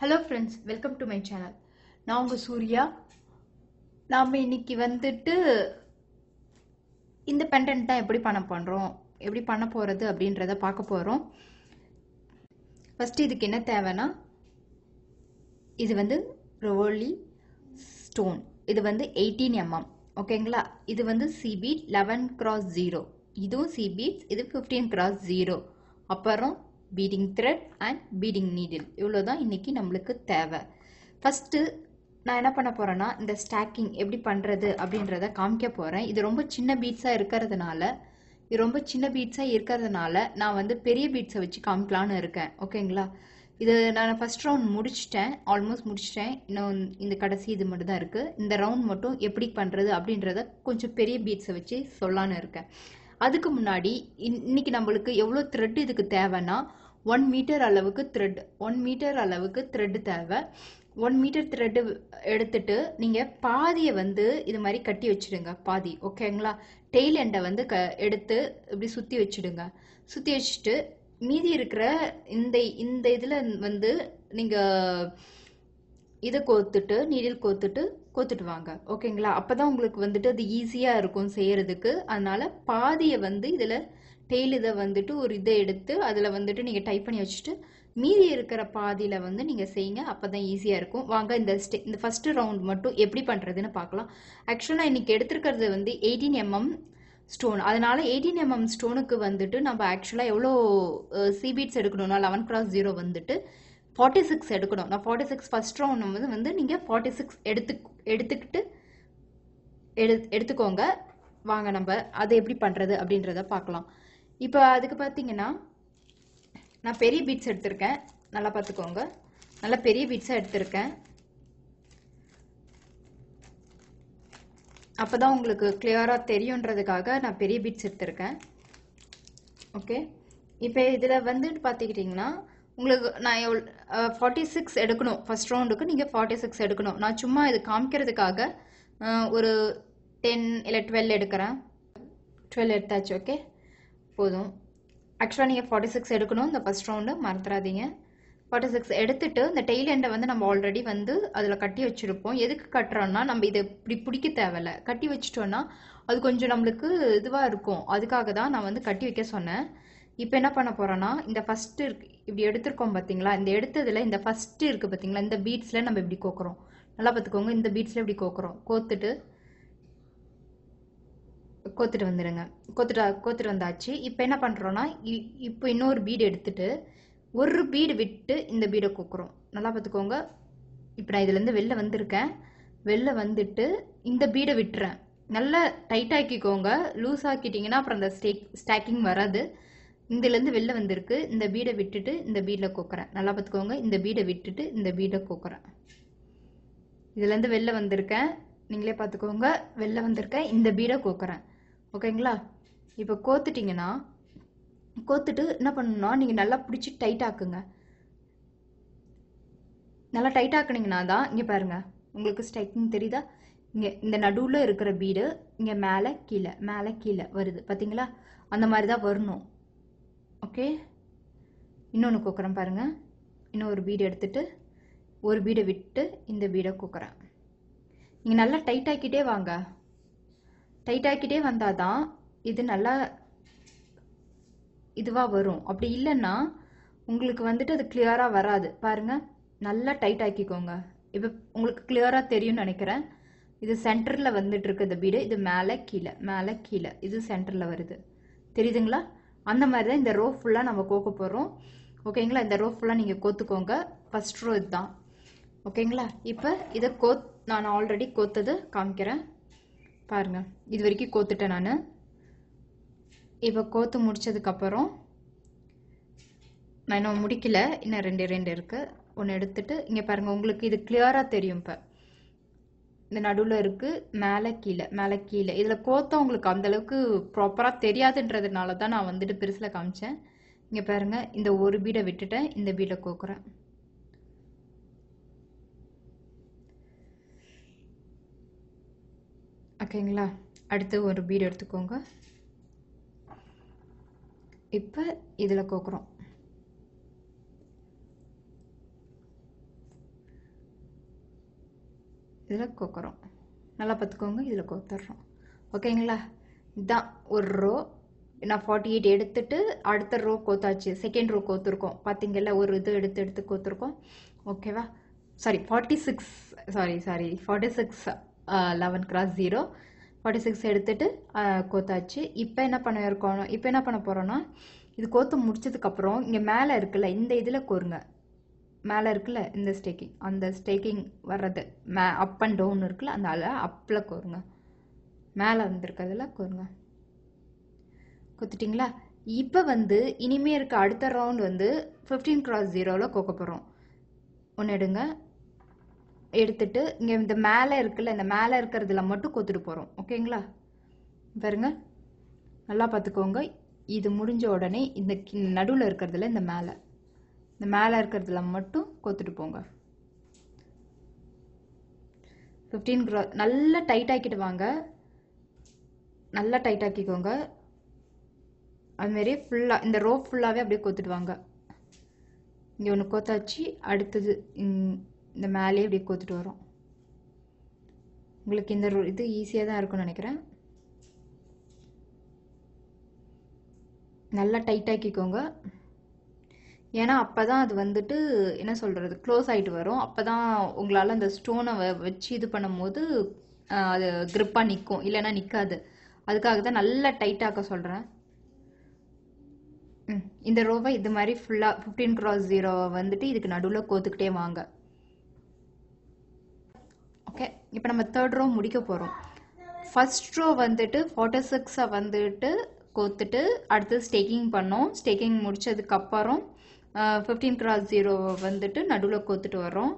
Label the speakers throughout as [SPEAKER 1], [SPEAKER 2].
[SPEAKER 1] Hello friends welcome to my channel நான் உங்கள் சூர்யா நாம் இன்னைக்கு வந்துட்டு இந்த பெண்டன்ட் தான் எப்படி பண்ண பண்ணுறோம் எப்படி பண்ண போகிறது அப்படின்றத பார்க்க போகிறோம் ஃபஸ்ட்டு இதுக்கு என்ன தேவைன்னா இது வந்து ரோலி ஸ்டோன் இது வந்து எயிட்டீன் எம்எம் ஓகேங்களா இது வந்து சிபீட் லெவன் கிராஸ் ஜீரோ இதுவும் சிபீட்ஸ் இது ஃபிஃப்டீன் கிராஸ் ஜீரோ அப்புறம் beading thread and beading needle இவ்வளோ தான் இன்றைக்கி நம்மளுக்கு தேவை ஃபஸ்ட்டு நான் என்ன பண்ண போகிறேன்னா இந்த ஸ்டாக்கிங் எப்படி பண்ணுறது அப்படின்றத காமிக்க போகிறேன் இது ரொம்ப சின்ன பீட்ஸாக இருக்கிறதுனால இது ரொம்ப சின்ன பீட்ஸாக இருக்கிறதுனால நான் வந்து பெரிய பீட்ஸை வச்சு காமிக்கலான்னு இருக்கேன் ஓகேங்களா இது நான் ஃபஸ்ட் ரவுண்ட் முடிச்சிட்டேன் ஆல்மோஸ்ட் முடிச்சிட்டேன் இன்னும் இந்த கடைசி இது மட்டும் தான் இருக்குது இந்த ரவுண்ட் மட்டும் எப்படி பண்ணுறது அப்படின்றத கொஞ்சம் பெரிய பீட்ஸை வச்சு சொல்லான்னு இருக்கேன் அதுக்கு முன்னாடி இன்- இன்னைக்கு நம்மளுக்கு எவ்வளோ த்ரெட் இதுக்கு தேவைன்னா ஒன் மீட்டர் அளவுக்கு த்ரெட் ஒன் மீட்டர் அளவுக்கு த்ரெட் தேவை ஒன் மீட்டர் த்ரெட்டு எடுத்துட்டு நீங்கள் பாதியை வந்து இது மாதிரி கட்டி வச்சிடுங்க பாதி ஓகேங்களா டெய்ல் எண்டை வந்து க எடுத்து இப்படி சுற்றி வச்சிடுங்க சுற்றி வச்சுட்டு மீதி இருக்கிற இந்த இந்த இதில் வந்து நீங்கள் இதை கோத்துட்டு நீடில் கோத்துட்டு கோத்துட்டு வாங்க ஓகேங்களா அப்பதான் உங்களுக்கு வந்துட்டு அது ஈஸியாக இருக்கும் செய்யறதுக்கு அதனால பாதியை வந்து இதில் டெய்ல் இதை வந்துட்டு ஒரு இதை எடுத்து அதில் வந்துட்டு நீங்கள் டைப் பண்ணி வச்சுட்டு மீதி இருக்கிற பாதியில் வந்து நீங்கள் செய்யுங்க அப்போ தான் ஈஸியாக இருக்கும் வாங்க இந்த ஸ்டே இந்த ஃபஸ்ட்டு ரவுண்ட் மட்டும் எப்படி பண்ணுறதுன்னு பார்க்கலாம் ஆக்சுவலாக இன்னைக்கு எடுத்திருக்கிறது வந்து எயிட்டீன் எம்எம் ஸ்டோன் அதனால எயிட்டீன் எம்எம் ஸ்டோனுக்கு வந்துட்டு நம்ம ஆக்சுவலாக எவ்வளோ சிபீட்ஸ் எடுக்கணும்னா லெவன் கிராஸ் ஜீரோ வந்துட்டு ஃபார்ட்டி சிக்ஸ் எடுக்கணும் நான் ஃபார்ட்டி சிக்ஸ் ஃபஸ்ட் ரவுண்ட் வந்து வந்து நீங்கள் ஃபார்ட்டி சிக்ஸ் எடுத்து எடுத்துக்கிட்டு எடு எடுத்துக்கோங்க வாங்க நம்ம அதை எப்படி பண்ணுறது அப்படின்றத பார்க்கலாம் இப்போ அதுக்கு பார்த்தீங்கன்னா நான் பெரிய பீட்ஸ் எடுத்திருக்கேன் நல்லா பார்த்துக்கோங்க நல்லா பெரிய பீட்ஸாக எடுத்திருக்கேன் அப்போ தான் உங்களுக்கு கிளியராக தெரியுன்றதுக்காக நான் பெரிய பீட்ஸ் எடுத்திருக்கேன் ஓகே இப்போ இதில் வந்துட்டு பார்த்துக்கிட்டிங்கன்னா உங்களுக்கு நான் எவ்வளோ ஃபார்ட்டி சிக்ஸ் எடுக்கணும் ஃபர்ஸ்ட் ரவுண்டுக்கு நீங்கள் ஃபார்ட்டி சிக்ஸ் எடுக்கணும் நான் சும்மா இது காமிக்கிறதுக்காக அஹ், ஒரு டென் இல்லை டுவெல் எடுக்கிறேன் டுவெல் எடுத்தாச்சு ஓகே போதும் ஆக்சுவலாக நீங்கள் ஃபார்ட்டி சிக்ஸ் எடுக்கணும் இந்த ஃபர்ஸ்ட் ரவுண்டு மறந்துடாதீங்க ஃபார்ட்டி சிக்ஸ் எடுத்துட்டு இந்த டெய்ல் எண்டை வந்து நம்ம ஆல்ரெடி வந்து அதில் கட்டி வச்சுருப்போம் எதுக்கு கட்டுறோம்னா நம்ம இதை இப்படி பிடிக்க தேவையில்ல கட்டி வச்சிட்டோம்னா அது கொஞ்சம் நம்மளுக்கு இதுவாக இருக்கும் அதுக்காக தான் நான் வந்து கட்டி வைக்க சொன்னேன் இப்போ என்ன பண்ண போகிறோன்னா இந்த ஃபஸ்ட்டு இருக்கு இப்படி எடுத்திருக்கோம் பார்த்தீங்களா இந்த எடுத்ததில் இந்த ஃபஸ்ட்டு இருக்குது பார்த்தீங்களா இந்த பீட்ஸில் நம்ம இப்படி கோக்குறோம் நல்லா பார்த்துக்கோங்க இந்த பீட்ஸில் இப்படி கோக்குறோம் கோத்துட்டு கோத்துட்டு வந்துடுங்க கோத்துட்டு கோத்துட்டு வந்தாச்சு இப்போ என்ன பண்ணுறோன்னா இப்போ இன்னொரு பீடு எடுத்துட்டு ஒரு பீடு விட்டு இந்த பீடை கோக்குறோம் நல்லா பார்த்துக்கோங்க இப்போ நான் இதுலேருந்து வெளில வந்திருக்கேன் வெளில வந்துட்டு இந்த பீடை விட்டுறேன் நல்லா டைட் ஆக்கிக்கோங்க லூஸ் ஆக்கிட்டீங்கன்னா அப்புறம் அந்த ஸ்டேக் ஸ்டாக்கிங் வராது இதுலேருந்து வெளில வந்திருக்கு இந்த பீடை விட்டுட்டு இந்த பீடில் கோக்குறேன் நல்லா பார்த்துக்கோங்க இந்த பீடை விட்டுட்டு இந்த பீடை கோக்குறேன் இதுலேருந்து வெளில வந்திருக்கேன் நீங்களே பார்த்துக்கோங்க வெளில வந்திருக்கேன் இந்த பீடை கோக்குறேன் ஓகேங்களா இப்போ கோத்துட்டிங்கன்னா கோத்துட்டு என்ன பண்ணணும்னா நீங்கள் நல்லா பிடிச்சி டைட் ஆக்குங்க நல்லா டைட் ஆக்குனீங்கன்னா தான் இங்கே பாருங்க உங்களுக்கு ஸ்ட்ரைக்கிங் தெரியுதா இங்கே இந்த நடுவில் இருக்கிற பீடு இங்கே மேலே கீழே மேலே கீழே வருது பார்த்தீங்களா அந்த மாதிரி தான் வரணும் ஓகே இன்னொன்று கோக்குறேன் பாருங்க இன்னும் ஒரு பீடு எடுத்துட்டு ஒரு பீடை விட்டு இந்த பீடை கோக்குறேன் நீங்கள் நல்லா டைட் ஆக்கிட்டே வாங்க டைட் ஆக்கிட்டே வந்தால் தான் இது நல்லா இதுவாக வரும் அப்படி இல்லைன்னா உங்களுக்கு வந்துட்டு அது கிளியராக வராது பாருங்க நல்லா டைட் ஆக்கிக்கோங்க இப்போ உங்களுக்கு கிளியராக தெரியும்னு நினைக்கிறேன் இது சென்டரில் வந்துட்டு இருக்கு இந்த பீடு இது மேலே கீழே மேலே கீழே இது சென்டரில் வருது தெரியுதுங்களா அந்த மாதிரி தான் இந்த ரோ ஃபுல்லாக நம்ம கோக்க போகிறோம் ஓகேங்களா இந்த ரோ ஃபுல்லாக நீங்கள் கோத்துக்கோங்க ஃபர்ஸ்ட் ரோ இதுதான் ஓகேங்களா இப்போ இதை கோத் நான் ஆல்ரெடி கோத்தது காமிக்கிறேன் பாருங்க இது வரைக்கும் கோத்துட்டேன் நான் இப்போ கோத்து முடிச்சதுக்கப்புறம் நான் இன்னும் முடிக்கல இன்னும் ரெண்டு ரெண்டு இருக்கு ஒன்று எடுத்துட்டு இங்கே பாருங்க உங்களுக்கு இது கிளியராக தெரியும் இப்போ இந்த நடுவில் இருக்கு மேலே கீழே மேலே கீழே இதில் கோத்தம் உங்களுக்கு அந்த அளவுக்கு ப்ராப்பராக தெரியாதுன்றதுனால தான் நான் வந்துட்டு பெருசில் காமிச்சேன் இங்கே பாருங்க இந்த ஒரு பீடை விட்டுட்டேன் இந்த பீடை கோக்குறேன் ஓகேங்களா அடுத்து ஒரு பீடு எடுத்துக்கோங்க இப்போ இதில் கோக்குறோம் இதில் கோக்குறோம் நல்லா பார்த்துக்கோங்க இதில் கோத்துடுறோம் ஓகேங்களா இதுதான் ஒரு ரோ நான் ஃபார்ட்டி எயிட் எடுத்துட்டு அடுத்த ரோ கோத்தாச்சு செகண்ட் ரோ கோத்துருக்கோம் பார்த்தீங்கல்ல ஒரு இது எடுத்து எடுத்து கோத்துருக்கோம் ஓகேவா sorry forty six sorry sorry forty six eleven cross zero forty six எடுத்துட்டு அஹ், கோத்தாச்சு இப்போ என்ன பண்ண இருக்கோம் இப்போ என்ன பண்ண போகிறோன்னா இது கோத்து முடிச்சதுக்கப்புறம் இங்கே மேலே இருக்குல்ல இந்த இதில் கோருங்க மேலே இருக்குல்ல இந்த ஸ்டேக்கிங் அந்த ஸ்டேக்கிங் வர்றது மே அப் அண்ட் டவுன் இருக்குல்ல அந்த அல அப்பில் கோருங்க மேலே வந்திருக்கிறதுல கோருங்க கொத்துட்டிங்களா இப்போ வந்து இனிமே இருக்க அடுத்த ரவுண்ட் வந்து ஃபிஃப்டீன் கிராஸ் ஜீரோவில் கோக்க போகிறோம் ஒன்று எடுங்க எடுத்துட்டு இங்கே இந்த மேலே இருக்குல்ல இந்த மேலே இருக்கிறதுல மட்டும் கொத்துட்டு போகிறோம் ஓகேங்களா பாருங்க நல்லா பார்த்துக்கோங்க இது முடிஞ்ச உடனே இந்த நடுவில் இருக்கிறதுல இந்த மேலே இந்த மேலே இருக்கிறதுல மட்டும் கொத்துட்டு போங்க ஃபிஃப்டீன் கிரா நல்லா டைட் ஆக்கிட்டு வாங்க நல்லா டைட் ஆக்கிக்கோங்க அதுமாரி ஃபுல்லாக இந்த ரோ ஃபுல்லாகவே அப்படியே கொத்துட்டு வாங்க இங்கே ஒன்று கோத்தாச்சு அடுத்தது இந்த- இந்த மேலேயே அப்படியே கோத்துட்டு வரோம் உங்களுக்கு இந்த ro- இது ஈஸியாக தான் இருக்கும்னு நினைக்கிறேன் நல்லா டைட் ஆக்கிக்கோங்க ஏன்னா அப்போ தான் அது வந்துட்டு என்ன சொல்கிறது க்ளோஸ் ஆகிட்டு வரும் அப்போ தான் உங்களால் அந்த ஸ்டோனை வச்சு இது பண்ணும்போது ஆஹ், அது க்ரிப்பாக நிற்கும் இல்லைன்னா நிற்காது அதுக்காக தான் நல்லா டைட்டாக்க சொல்கிறேன் ம் இந்த ரோவை இது மாதிரி ஃபுல்லாக ஃபிஃப்டீன் கிராஸ் ஜீரோவை வந்துட்டு இதுக்கு நடுவில் கோத்துக்கிட்டே வாங்க ஓகே இப்போ நம்ம தேர்ட் ரோ முடிக்க போகிறோம் ஃபர்ஸ்ட் ரோ வந்துட்டு ஃபார்ட்டி சிக்ஸை வந்துட்டு கோத்துட்டு அடுத்து ஸ்டேக்கிங் பண்ணோம் ஸ்டேக்கிங் முடிச்சதுக்கப்புறம் ஃபிஃப்டீன் கிராஸ் ஜீரோவை வந்துட்டு நடுவில் கோத்துட்டு வரோம்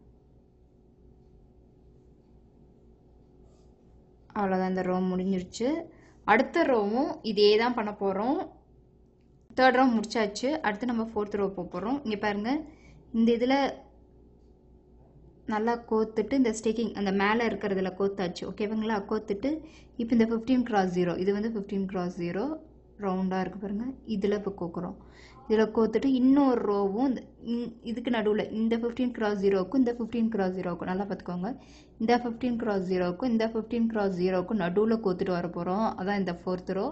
[SPEAKER 1] அவ்வளோதான் இந்த ரோ முடிஞ்சிருச்சு அடுத்த ரோவும் இதே தான் பண்ண போகிறோம் தேர்ட் ரோ முடிச்சாச்சு அடுத்து நம்ம ஃபோர்த் ரோ போக போகிறோம் இங்கே பாருங்கள் இந்த இதில் நல்லா கோத்துட்டு இந்த ஸ்டேக்கிங் அந்த மேலே இருக்கிறதுல கோத்தாச்சு ஓகேவாங்களா கோத்துட்டு இப்போ இந்த ஃபிஃப்டீன் கிராஸ் ஜீரோ இது வந்து ஃபிஃப்டீன் கிராஸ் ஜீரோ ரவுண்டாக இருக்குது பாருங்கள் இதில் இப்போ கோக்குறோம் இதில் கோத்துட்டு இன்னொரு ரோவும் இந்த- இந்- இதுக்கு நடுவில் இந்த ஃபிஃப்டீன் கிராஸ் ஜீரோவுக்கும் இந்த ஃபிஃப்டீன் கிராஸ் ஜீரோவுக்கும் நல்லா பார்த்துக்கோங்க இந்த ஃபிஃப்டீன் கிராஸ் ஜீரோவுக்கும் இந்த ஃபிஃப்டீன் கிராஸ் ஜீரோவுக்கும் நடுவில் கோத்துட்டு வர போகிறோம் அதான் இந்த ஃபோர்த் ரோ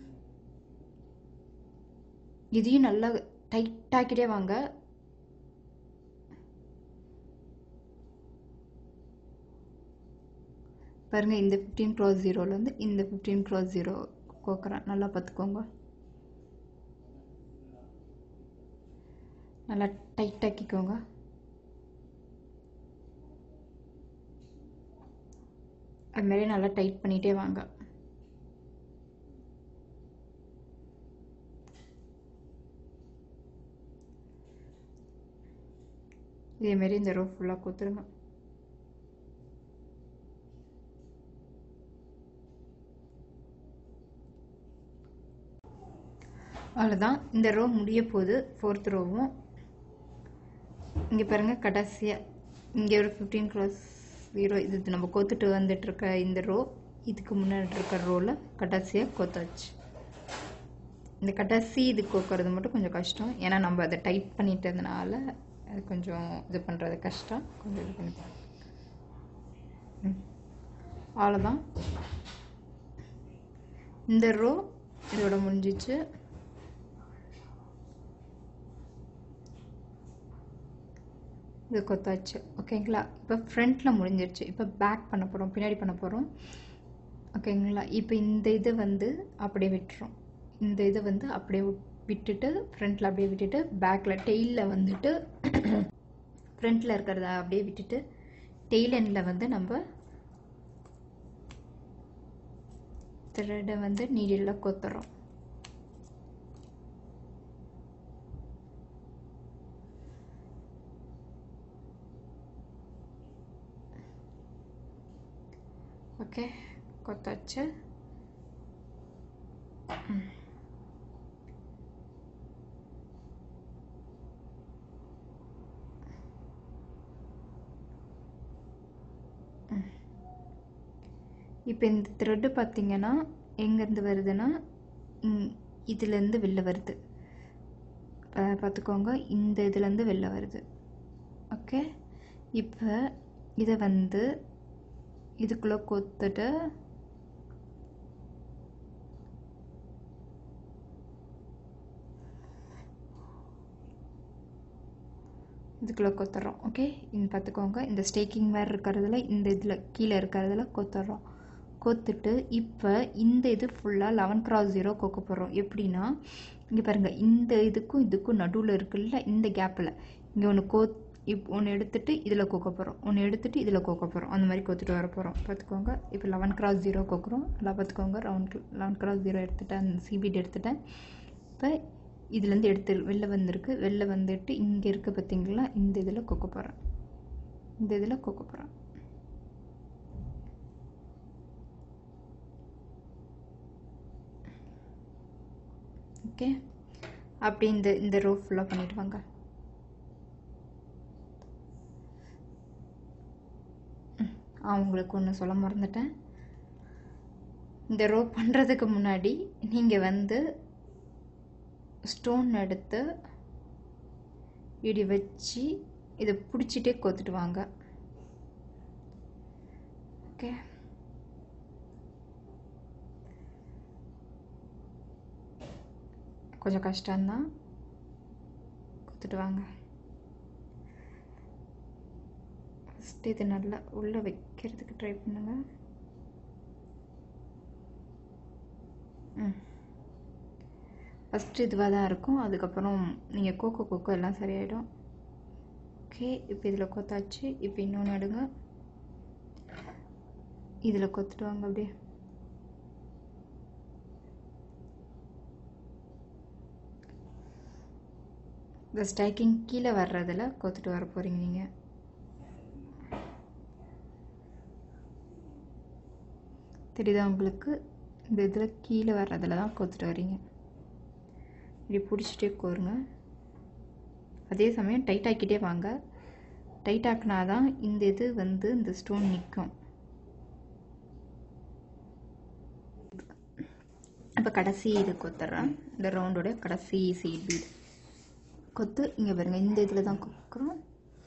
[SPEAKER 1] இதையும் நல்லா டைட்டாக்கிட்டே வாங்க பாருங்க இந்த ஃபிஃப்டீன் க்ராஸ் ஜீரோலேருந்து இந்த ஃபிஃப்டீன் க்ராஸ் ஜீரோ கோக்குறேன் நல்லா பார்த்துக்கோங்க நல்லா டைட்டாக்கிக்கோங்க அது மாதிரி நல்லா டைட் பண்ணிகிட்டே வாங்க இதேமாரி இந்த ரோ ஃபுல்லாக கொடுத்துருங்க அவ்வளோதான் இந்த ரோ முடிய போகுது ஃபோர்த் ரோவும் இங்கே பாருங்கள் கடைசியாக இங்கே ஒரு ஃபிஃப்டீன் க்ராஸ் ஜீரோ இது நம்ம கோத்துட்டு வந்துட்டு இருக்க இந்த ரோ இதுக்கு முன்னாடி இருக்க ரோவில் கடைசியாக கோத்தாச்சு இந்த கடைசி இது கோக்கிறது மட்டும் கொஞ்சம் கஷ்டம் ஏன்னா நம்ம அதை டைட் பண்ணிட்டதுனால அது கொஞ்சம் இது பண்ணுறது கஷ்டம் கொஞ்சம் இது பண்ணி பாருங்க. ம் அவ்வளோதான் இந்த ரோ இதோட முடிஞ்சிச்சு இது கொத்தாச்சு ஓகேங்களா இப்போ ஃப்ரண்ட்டில் முடிஞ்சிருச்சு இப்போ பேக் பண்ண போகிறோம் பின்னாடி பண்ண போகிறோம் ஓகேங்களா இப்போ இந்த இதை வந்து அப்படியே விட்டுறோம் இந்த இதை வந்து அப்படியே விட்டுட்டு ஃப்ரண்ட்டில் அப்படியே விட்டுட்டு பேக்கில் டெய்லில் வந்துட்டு ஃப்ரண்ட்டில் இருக்கிறத அப்படியே விட்டுட்டு டெய்ல் எண்டில் வந்து நம்ம த்ரெட்டை வந்து நீடில் கொத்துறோம் ஓகே கொத்தாச்சு ம். ம். இப்போ இந்த த்ரெட்டு பார்த்தீங்கன்னா எங்கேருந்து வருதுன்னா இங்- இதுலேருந்து வெளில வருது பா- பார்த்துக்கோங்க இந்த இதுலேருந்து வெளில வருது ஓகே இப்போ இதை வந்து இதுக்குள்ளே கொத்துட்டு இதுக்குள்ளே கொத்துறோம் ஓகே இந்த பார்த்துக்கோங்க இந்த ஸ்டேக்கிங் மாதிரி இருக்கிறதுல இந்த இதில் கீழே இருக்கிறதுல கொத்துறோம் கொத்துட்டு இப்போ இந்த இது ஃபுல்லாக லெவன் கிராஸ் ஜீரோ கொக்க போகிறோம் எப்படின்னா இங்கே பாருங்கள் இந்த இதுக்கும் இதுக்கும் நடுவில் இருக்குல்ல இந்த கேப்பில் இங்கே ஒன்று கோ இப் ஒன்று எடுத்துட்டு இதில் கொக்க போகிறோம் ஒன்று எடுத்துட்டு இதில் கொக்க போகிறோம் அந்த மாதிரி கொத்துட்டு வர போகிறோம் பார்த்துக்கோங்க இப்போ லெவன் கிராஸ் ஜீரோ கொக்குறோம் நல்லா பார்த்துக்கோங்க ரவுண்ட் லெவன் கிராஸ் ஜீரோ எடுத்துட்டேன் அந்த சிபிடி எடுத்துட்டேன் இப்போ இதுலேருந்து எடுத்து வெளில வந்திருக்கு வெளில வந்துட்டு இங்கே இருக்க பார்த்தீங்களா இந்த இதில் கொக்க போகிறேன் இந்த இதில் கொக்க போகிறேன் ஓகே அப்படி இந்த இந்த ரோ ஃபுல்லாக பண்ணிட்டு வாங்க ம், ஆ உங்களுக்கு ஒன்று சொல்ல மறந்துட்டேன் இந்த ரோ பண்ணுறதுக்கு முன்னாடி நீங்கள் வந்து ஸ்டோன் எடுத்து இப்படி வச்சு இதை பிடிச்சிட்டே கோத்துட்டு வாங்க ஓகே கொஞ்சம் கஷ்டம்தான் கொடுத்துட்டு வாங்க ஃபஸ்ட்டு இது நல்லா உள்ளே வைக்கிறதுக்கு ட்ரை பண்ணுங்க ம் ஃபஸ்ட்டு இதுவாக தான் இருக்கும் அதுக்கப்புறம் நீங்கள் கோக்கோ கோக்கோ எல்லாம் சரியாயிடும் ஓகே இப்போ இதில் கொத்தாச்சு இப்போ இன்னொன்று எடுங்க இதில் கொத்துட்டு வாங்க அப்படியே இந்த ஸ்டைக்கிங் கீழே வர்றதில் கொத்துட்டு வர போகிறீங்க நீங்கள் தெரியுதா உங்களுக்கு இந்த இதில் கீழே வர்றதில் தான் கொத்துட்டு வரீங்க இப்படி பிடிச்சிட்டே கோருங்க அதே சமயம் டைட் ஆக்கிட்டே வாங்க டைட் ஆக்கினா தான் இந்த இது வந்து இந்த ஸ்டோன் நிற்கும் இப்போ கடைசி இது கொத்துறேன் இந்த ரவுண்டோட கடைசி சீட் பீட் கொத்து இங்கே பாருங்கள் இந்த இதில் தான் கொக்குறோம்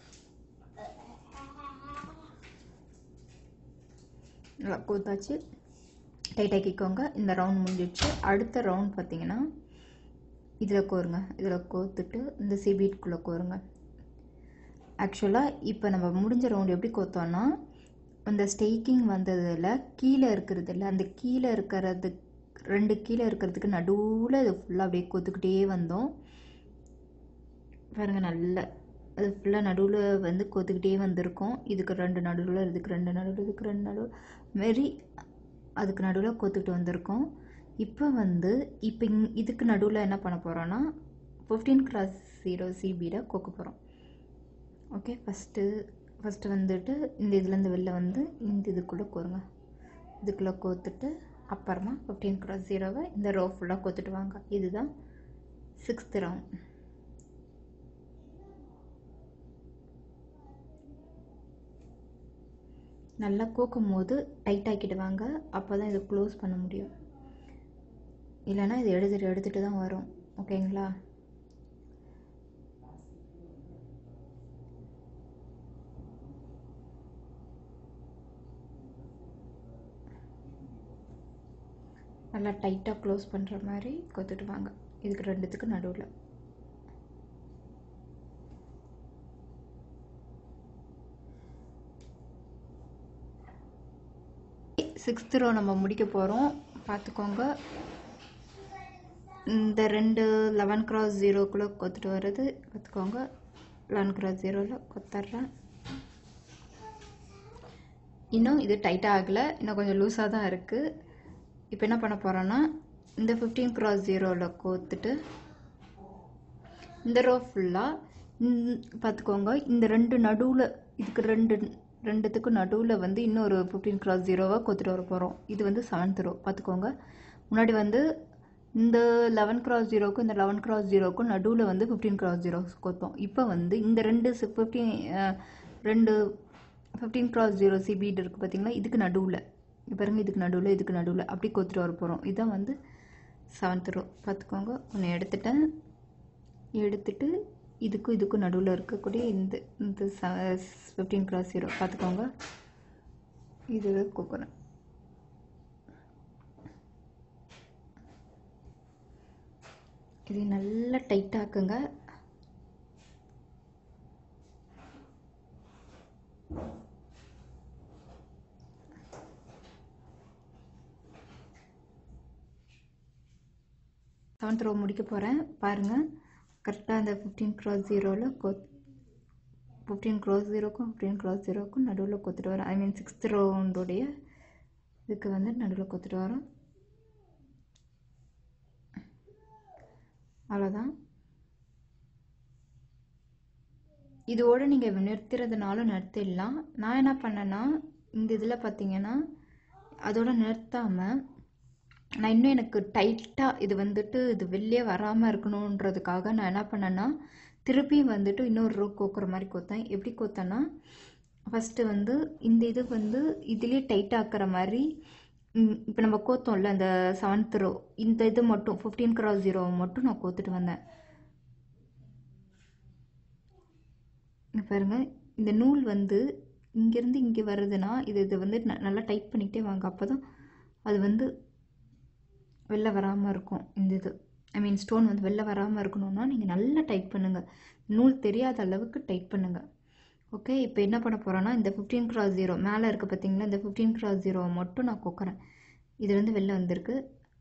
[SPEAKER 1] நல்லா கொத்தாச்சு டைட் ஆக்கிக்கோங்க இந்த ரவுண்ட் முடிஞ்சிடுச்சு அடுத்த ரவுண்ட் பார்த்தீங்கன்னா இதில் கோருங்க இதில் கோத்துட்டு இந்த சிபீட்குள்ளே கோருங்க ஆக்சுவலாக இப்போ நம்ம முடிஞ்ச ரவுண்ட் எப்படி கோத்தோன்னா அந்த ஸ்டேக்கிங் வந்ததில் கீழே இருக்கிறது இல்லை அந்த கீழே இருக்கிறது ரெண்டு கீழே இருக்கிறதுக்கு நடுவில் இது ஃபுல்லாக அப்படியே கொத்துக்கிட்டே வந்தோம் பாருங்கள் நல்ல அது ஃபுல்லாக நடுவில் வந்து கொத்துக்கிட்டே வந்திருக்கும் இதுக்கு ரெண்டு நடுவில் இதுக்கு ரெண்டு நடுவில் இதுக்கு ரெண்டு நடுவில் மாரி அதுக்கு நடுவில் கொத்துக்கிட்டு வந்திருக்கோம் இப்போ வந்து இப்போ இங் இதுக்கு நடுவில் என்ன பண்ண போகிறோன்னா ஃபிஃப்டீன் கிராஸ் ஜீரோ சிபியில் கொக்க போகிறோம் ஓகே ஃபஸ்ட்டு ஃபஸ்ட்டு வந்துட்டு இந்த இதுலேருந்து வெளில வந்து இந்த இதுக்குள்ளே கோருங்க இதுக்குள்ளே கோத்துட்டு அப்புறமா ஃபிஃப்டீன் கிராஸ் ஜீரோவை இந்த ரோ ஃபுல்லாக கொத்துட்டு வாங்க இதுதான் சிக்ஸ்த் ரவுண்ட் நல்லா கோக்கும் போது டைட் ஆக்கிட்டு வாங்க அப்போ தான் இதை க்ளோஸ் பண்ண முடியும் இல்லைன்னா இது எடுத்துட்டு எடுத்துகிட்டு தான் வரும் ஓகேங்களா நல்லா டைட்டாக க்ளோஸ் பண்ணுற மாதிரி கொத்துட்டு வாங்க இதுக்கு ரெண்டுத்துக்கு நடுவில் சிக்ஸ்த் ரோ நம்ம முடிக்க போகிறோம் பார்த்துக்கோங்க இந்த ரெண்டு லெவன் கிராஸ் ஜீரோக்குள்ளே கொத்துட்டு வர்றது பார்த்துக்கோங்க லெவன் கிராஸ் ஜீரோவில் கொத்தர்றேன் இன்னும் இது டைட்டாக ஆகலை இன்னும் கொஞ்சம் லூஸாக தான் இருக்குது இப்போ என்ன பண்ண போகிறோன்னா இந்த ஃபிஃப்டீன் கிராஸ் ஜீரோவில் கோத்துட்டு இந்த ரோ ஃபுல்லாக பார்த்துக்கோங்க இந்த ரெண்டு நடுவில் இதுக்கு ரெண்டு ரெண்டுத்துக்கும் நடுவில் வந்து இன்னொரு ஃபிஃப்டீன் கிராஸ் ஜீரோவை கொத்துட்டு வர போகிறோம் இது வந்து செவன்த் ரோ பார்த்துக்கோங்க முன்னாடி வந்து இந்த லெவன் கிராஸ் ஜீரோக்கும் இந்த லெவன் கிராஸ் ஜீரோக்கும் நடுவில் வந்து ஃபிஃப்டீன் கிராஸ் ஜீரோ கொத்தோம் இப்போ வந்து இந்த ரெண்டு ஃபிஃப்டீன் ரெண்டு ஃபிஃப்டீன் கிராஸ் ஜீரோ சிபிட் இருக்குது பார்த்தீங்களா இதுக்கு நடுவில் பாருங்க இதுக்கு நடுவில் இதுக்கு நடுவில் அப்படி கொத்துட்டு வர போகிறோம் இதுதான் வந்து செவன்த் ரோ பார்த்துக்கோங்க ஒன்று எடுத்துட்டேன் எடுத்துட்டு இதுக்கும் இதுக்கும் நடுவில் இருக்கக்கூடிய இந்த இந்த ஃபிஃப்டீன் கிராஸ் ஜீரோ பார்த்துக்கோங்க இது கோக்குறேன் இது நல்லா டைட்டாக்குங்க செவன்த் ரோ முடிக்க போகிறேன் பாருங்கள் கரெக்டாக அந்த ஃபிஃப்டீன் க்ராஸ் ஜீரோவில் கொ ஃபிஃப்டீன் க்ராஸ் ஜீரோக்கும் ஃபிஃப்டீன் க்ராஸ் ஜீரோக்கும் நடுவில் கொத்துட்டு வரேன் ஐ மீன் சிக்ஸ்த் ரவுண்டுடைய இதுக்கு வந்து நடுவில் கொத்துட்டு வரோம் அவ்வளோதான் இதோடு நீங்கள் நிறுத்துறதுனாலும் நிறுத்திடலாம் நான் என்ன பண்ணேன்னா இந்த இதில் பார்த்தீங்கன்னா அதோட நிறுத்தாமல் நான் இன்னும் எனக்கு டைட்டாக இது வந்துட்டு இது வெளியே வராமல் இருக்கணுன்றதுக்காக நான் என்ன பண்ணேன்னா திருப்பியும் வந்துட்டு இன்னொரு ரோ கோக்குற மாதிரி கோத்தேன் எப்படி கோத்தேன்னா ஃபஸ்ட்டு வந்து இந்த இது வந்து இதுலேயே டைட் ஆக்குற மாதிரி இப்போ நம்ம கோத்தோம்ல அந்த செவன்த் ரோ இந்த இது மட்டும் ஃபிஃப்டீன் கிராஸ் ஜீரோவை மட்டும் நான் கோத்துட்டு வந்தேன் இங்க பாருங்க இந்த நூல் வந்து இங்கேருந்து இங்கே வருதுன்னா இது இது வந்து ந- நல்லா டைட் பண்ணிக்கிட்டே வாங்க அப்போ தான் அது வந்து வெளில வராமல் இருக்கும் இந்த இது ஐ மீன் ஸ்டோன் வந்து வெளில வராமல் இருக்கணும்னா நீங்கள் நல்லா டைட் பண்ணுங்கள் நூல் தெரியாத அளவுக்கு டைட் பண்ணுங்கள் ஓகே இப்போ என்ன பண்ண போகிறேன்னா இந்த ஃபிஃப்டீன் கிராஸ் ஜீரோ மேலே இருக்குது பார்த்தீங்களா இந்த ஃபிஃப்டீன் கிராஸ் ஜீரோவை மட்டும் நான் கொக்குறேன் இதுலேருந்து வெளில வந்திருக்கு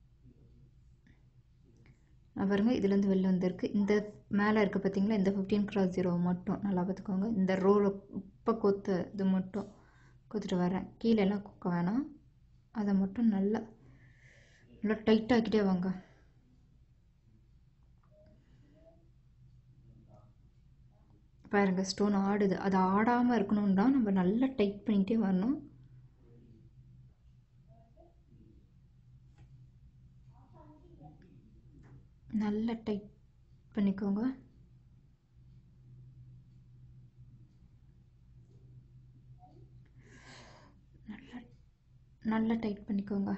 [SPEAKER 1] நான் பாருங்க இதுலேருந்து வெளில வந்திருக்கு இந்த மேலே இருக்குது பார்த்தீங்களா இந்த ஃபிஃப்டீன் கிராஸ் ஜீரோவை மட்டும் நல்லா பார்த்துக்கோங்க இந்த ரோவில் இப்போ கொத்து இது மட்டும் கொத்துட்டு வரேன் கீழே எல்லாம் கொக்க வேணாம் அதை மட்டும் நல்லா நல்லா டைட் ஆக்கிட்டே வாங்க பாருங்க ஸ்டோன் ஆடுது அது ஆடாமல் இருக்கணும்னா நம்ம நல்லா டைட் பண்ணிக்கிட்டே வரணும் நல்லா டைட் பண்ணிக்கோங்க நல்லா நல்லா டைட் பண்ணிக்கோங்க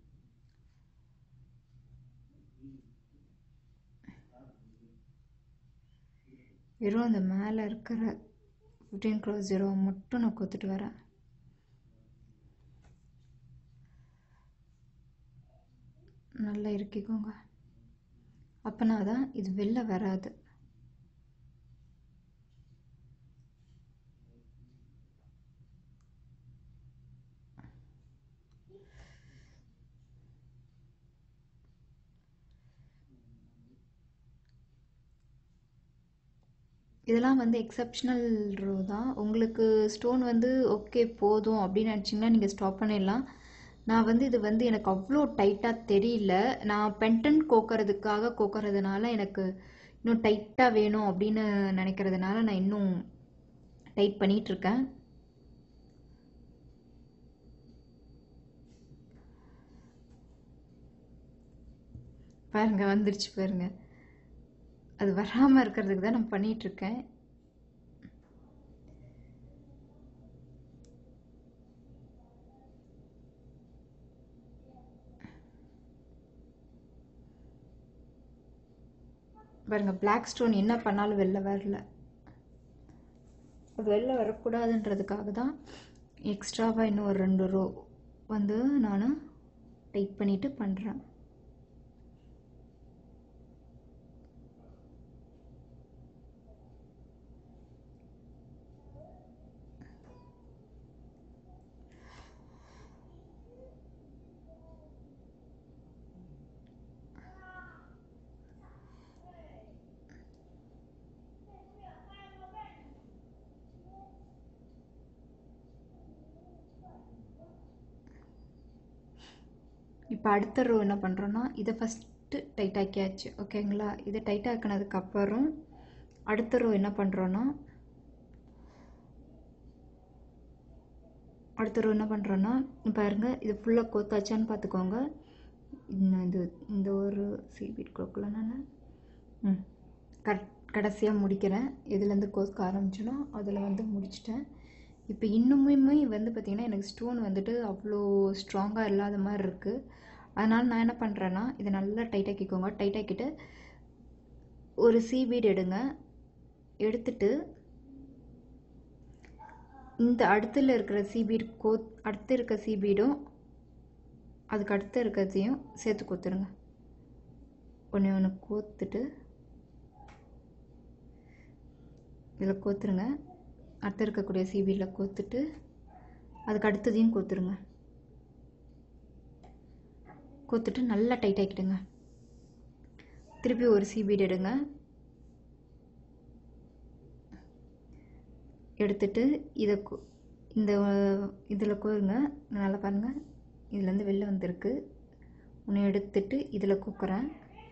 [SPEAKER 1] வெறும் அந்த மேலே இருக்கிற ஃபிஃப்டீன் க்ரோஸ் ஜீரோ மட்டும் நான் கொத்துட்டு வரேன் நல்லா இறுக்கிக்கோங்க அப்போனா தான் இது வெளில வராது இதெல்லாம் வந்து எக்ஸப்ஷனல் ரோ தான் உங்களுக்கு ஸ்டோன் வந்து ஓகே போதும் அப்படின்னு நினச்சிங்கன்னா நீங்கள் ஸ்டாப் பண்ணிடலாம் நான் வந்து இது வந்து எனக்கு அவ்வளோ டைட்டாக தெரியல நான் பென்டன் கோக்கறதுக்காக கோக்கறதுனால எனக்கு இன்னும் டைட்டாக வேணும் அப்படின்னு நினைக்கிறதுனால நான் இன்னும் டைட் பண்ணிகிட்ருக்கேன் பாருங்க வந்துருச்சு பாருங்க அது வராமல் இருக்கிறதுக்கு தான் நான் பண்ணிகிட்ருக்கேன் பாருங்க பிளாக் ஸ்டோன் என்ன பண்ணாலும் வெளில வரல அது வெளில வரக்கூடாதுன்றதுக்காக தான் எக்ஸ்ட்ராவாக இன்னும் ஒரு ரெண்டு ரோ வந்து நான் டைட் பண்ணிவிட்டு பண்ணுறேன் இப்போ அடுத்த ரோ என்ன பண்ணுறோன்னா இதை ஃபஸ்ட்டு டைட் ஆக்கியாச்சு ஓகேங்களா இதை டைட் ஆக்கினதுக்கப்புறம் அடுத்த ரோ என்ன பண்ணுறோன்னா அடுத்த ரோ என்ன பண்ணுறோன்னா பாருங்க இது ஃபுல்லாக கோத்தாச்சான்னு பார்த்துக்கோங்க இன்னும் இது இந்த ஒரு சீபீட் கொடுக்கல நான் ம் கட் கடைசியாக முடிக்கிறேன் எதுலேருந்து கோர்க்க ஆரம்பிச்சனோ அதில் வந்து முடிச்சிட்டேன் இப்போ இன்னுமுமே வந்து பார்த்திங்கன்னா எனக்கு ஸ்டோன் வந்துட்டு அவ்வளோ ஸ்ட்ராங்காக இல்லாத மாதிரி இருக்குது அதனால் நான் என்ன பண்ணுறேன்னா இதை நல்லா டைட் ஆக்கிக்கோங்க டைட் ஆக்கிட்டு ஒரு சீபீட் எடுங்க எடுத்துட்டு இந்த அடுத்துல இருக்கிற சீபீட் கோ அடுத்து இருக்க சீபீடும் அதுக்கு அடுத்து இருக்கிறதையும் சேர்த்து கோத்துருங்க ஒன்று ஒன்று கோத்துட்டு இதில் கோத்துருங்க அடுத்து இருக்கக்கூடிய சீபீடில் கோத்துட்டு அதுக்கு அடுத்ததையும் கோத்துருங்க கோத்துட்டு நல்லா டைட் ஆக்கிடுங்க திருப்பி ஒரு சீபீட் எடுங்க எடுத்துட்டு இதை கு- இந்த இதில் கோருங்க நல்லா பாருங்கள் இதுலேருந்து வெளில வந்திருக்கு ஒன்று எடுத்துட்டு இதில் குக்குறேன்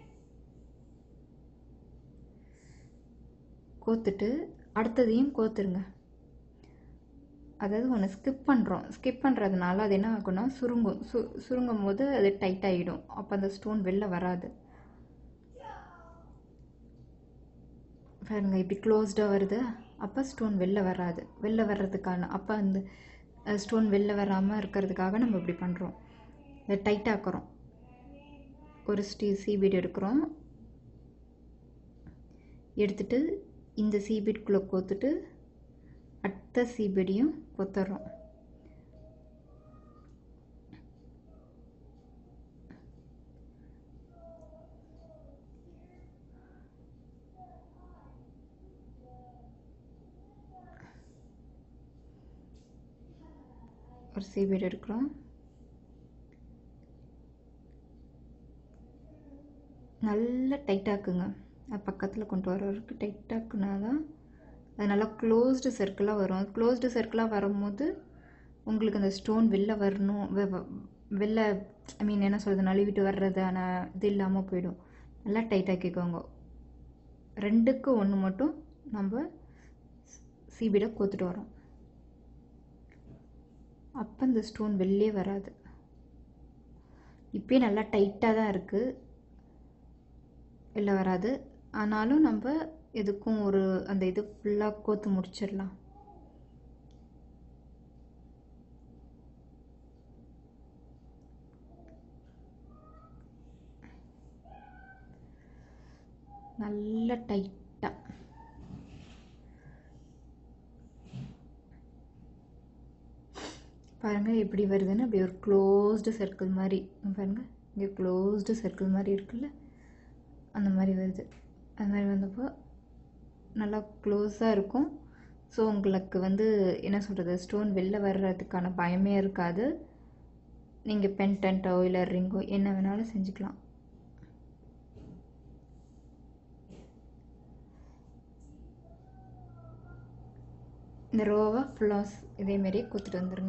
[SPEAKER 1] கோத்துட்டு அடுத்ததையும் கோத்துருங்க அதாவது ஒன்று ஸ்கிப் பண்ணுறோம் ஸ்கிப் பண்ணுறதுனால அது என்ன ஆகும்னா சுருங்கும் சு சுருங்கும் போது அது டைட் ஆகிடும் அப்போ அந்த ஸ்டோன் வெளில வராது பாருங்க இப்படி க்ளோஸ்டாக வருது அப்போ ஸ்டோன் வெளில வராது வெளில வர்றதுக்கான அப்போ அந்த ஸ்டோன் வெளில வராமல் இருக்கிறதுக்காக நம்ம இப்படி பண்ணுறோம் இதை டைட் ஆக்குறோம் ஒரு ஸ்டீ சீபீட் எடுக்கிறோம் எடுத்துட்டு இந்த சீபீட்குள்ளே கோத்துட்டு அடுத்த சீபீடையும் கொத்துறோம் ஒரு சீபீட் எடுக்கிறோம் நல்லா டைட்டாக்குங்க அது பக்கத்தில் கொண்டு வர வரைக்கும் டைட்டாக்குனா தான் அது நல்லா க்ளோஸ்டு சர்க்கிளாக வரும் க்ளோஸ்டு சர்க்கிளாக வரும்போது உங்களுக்கு அந்த ஸ்டோன் வெளில வரணும் வெ- வெ- வெளில ஐ மீன் என்ன சொல்கிறது நழுவிட்டு வர்றதான இது இல்லாமல் போயிடும் நல்லா டைட்டாக்கிக்கோங்க ரெண்டுக்கு ஒன்று மட்டும் நம்ம சீபீடை கோத்துட்டு வரோம் அப்போ இந்த ஸ்டோன் வெளிலே வராது இப்பயே நல்லா டைட்டாக தான் இருக்குது வெளில வராது ஆனாலும் நம்ம எதுக்கும் ஒரு அந்த இது ஃபுல்லாக கோத்து முடிச்சிடலாம் நல்ல டைட்டாக பாருங்கள் எப்படி வருதுன்னு அப்படி ஒரு க்ளோஸ்டு சர்க்கிள் மாதிரி இங்க பாருங்க இங்கே க்ளோஸ்டு சர்க்கிள் மாதிரி இருக்குல்ல அந்த மாதிரி வருது அந்த மாதிரி வந்தப்போ நல்லா க்ளோஸாக இருக்கும் ஸோ உங்களுக்கு வந்து என்ன சொல்கிறது ஸ்டோன் வெளில வர்றதுக்கான பயமே இருக்காது நீங்கள் பென்டென்ட்டோ இல்லை ரிங்கோ என்ன வேணாலும் செஞ்சுக்கலாம் இந்த ரோவை ஃபுல்லாக இதேமாரி கொடுத்துட்டு வந்துடுங்க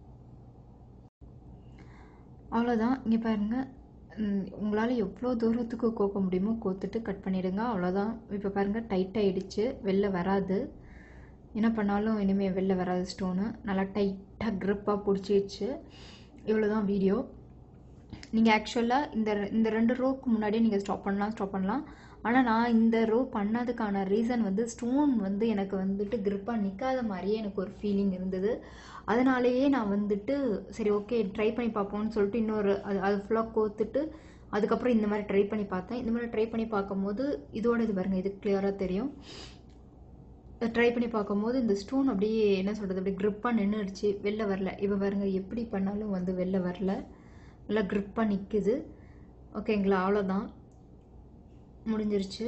[SPEAKER 1] அவ்வளோதான் இங்கே பாருங்கள் உங்களால் எவ்வளோ தூரத்துக்கு கோக்க முடியுமோ கோத்துட்டு கட் பண்ணிடுங்க அவ்வளோதான் இப்போ பாருங்கள் டைட் ஆயிடுச்சு வெளில வராது என்ன பண்ணாலும் இனிமேல் வெளில வராது ஸ்டோனு நல்லா டைட்டாக க்ரிப்பாக பிடிச்சிடுச்சு இவ்வளோ தான் வீடியோ நீங்கள் ஆக்சுவலாக இந்த ரெ- இந்த ரெண்டு ரோக்கு முன்னாடியே நீங்கள் ஸ்டாப் பண்ணலாம் ஸ்டாப் பண்ணலாம் ஆனால் நான் இந்த ரோ பண்ணதுக்கான ரீசன் வந்து ஸ்டோன் வந்து எனக்கு வந்துட்டு க்ரிப்பாக நிற்காத மாதிரியே எனக்கு ஒரு ஃபீலிங் இருந்தது அதனாலேயே நான் வந்துட்டு சரி ஓகே ட்ரை பண்ணி பார்ப்போம்னு சொல்லிட்டு இன்னொரு அது அது ஃபுல்லாக கோத்துட்டு அதுக்கப்புறம் இந்த மாதிரி ட்ரை பண்ணி பார்த்தேன் இந்த மாதிரி ட்ரை பண்ணி பார்க்கும்போது இதோட இது பாருங்க இது கிளியராக தெரியும் ட்ரை பண்ணி பார்க்கும்போது இந்த ஸ்டோன் அப்படியே என்ன சொல்கிறது அப்படியே க்ரிப்பாக நின்றுடுச்சு வெளில வரல இப்போ பாருங்க எப்படி பண்ணாலும் வந்து வெளில வரல நல்லா க்ரிப்பாக நிற்குது ஓகேங்களா அவ்வளோதான் முடிஞ்சிருச்சு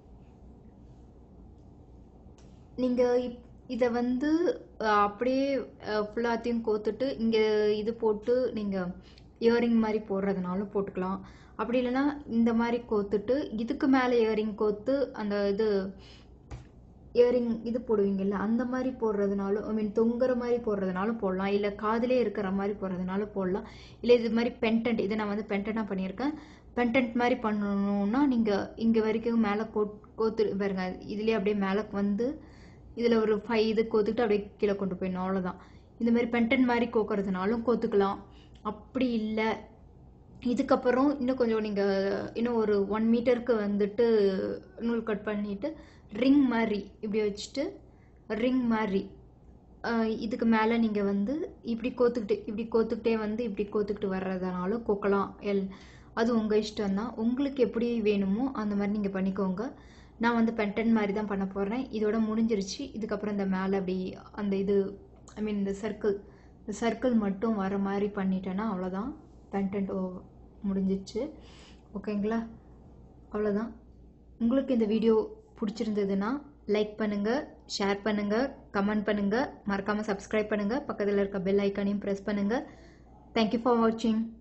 [SPEAKER 1] நீங்கள் இப் இதை வந்து அஹ், அப்படியே ஃபுல்லாத்தையும் கோத்துட்டு இங்கே இது போட்டு நீங்கள் இயரிங் மாதிரி போடுறதுனாலும் போட்டுக்கலாம் அப்படி இல்லைன்னா இந்த மாதிரி கோத்துட்டு இதுக்கு மேலே இயரிங் கோத்து அந்த இது இயரிங் இது போடுவீங்கல்ல அந்த மாதிரி போடுறதுனாலும் ஐ மீன் தொங்குற மாதிரி போடுறதுனாலும் போடலாம் இல்லை காதிலே இருக்கிற மாதிரி போடுறதுனாலும் போடலாம் இல்லை இது மாதிரி பென்டென்ட் இதை நான் வந்து பென்டென்ட்டாக பண்ணியிருக்கேன் பென்டென்ட் மாதிரி பண்ணணும்னா நீங்கள் இங்கே வரைக்கும் மேலே கோட் கோத்து பாருங்க இதுலேயே அப்படியே மேலே வந்து இதில் ஒரு ஃபைவ் இது கோத்துக்கிட்டு அப்படியே கீழே கொண்டு போயிடணும் அவ்வளோதான் இந்த மாதிரி பென்டென்ட் மாதிரி கோக்கிறதுனாலும் கோத்துக்கலாம் அப்படி இல்லை இதுக்கப்புறம் இன்னும் கொஞ்சம் நீங்கள் இன்னும் ஒரு ஒன் மீட்டருக்கு வந்துட்டு நூல் கட் பண்ணிட்டு ரிங் மாதிரி இப்படி வச்சுட்டு ரிங் மாதிரி அஹ், இதுக்கு மேலே நீங்கள் வந்து இப்படி கோத்துக்கிட்டு இப்படி கோத்துக்கிட்டே வந்து இப்படி கோத்துக்கிட்டு வர்றதுனாலும் கோக்கலாம் எல் அது உங்கள் இஷ்டம் தான் உங்களுக்கு எப்படி வேணுமோ அந்த மாதிரி நீங்கள் பண்ணிக்கோங்க நான் வந்து பென்டன் மாதிரி தான் பண்ண போகிறேன் இதோட முடிஞ்சிருச்சு இதுக்கப்புறம் இந்த மேலே அப்படி அந்த இது ஐ மீன் இந்த சர்க்கிள் இந்த சர்க்கிள் மட்டும் வர மாதிரி பண்ணிட்டேன்னா அவ்வளோதான் கண்டென்ட் முடிஞ்சிச்சு ஓகேங்களா அவ்வளோதான் உங்களுக்கு இந்த வீடியோ பிடிச்சிருந்ததுன்னா லைக் பண்ணுங்கள் ஷேர் பண்ணுங்கள் கமெண்ட் பண்ணுங்கள் மறக்காமல் சப்ஸ்கிரைப் பண்ணுங்கள் பக்கத்தில் இருக்க பெல் ஐக்கானையும் ப்ரெஸ் பண்ணுங்கள் தேங்க்யூ ஃபார் வாட்சிங்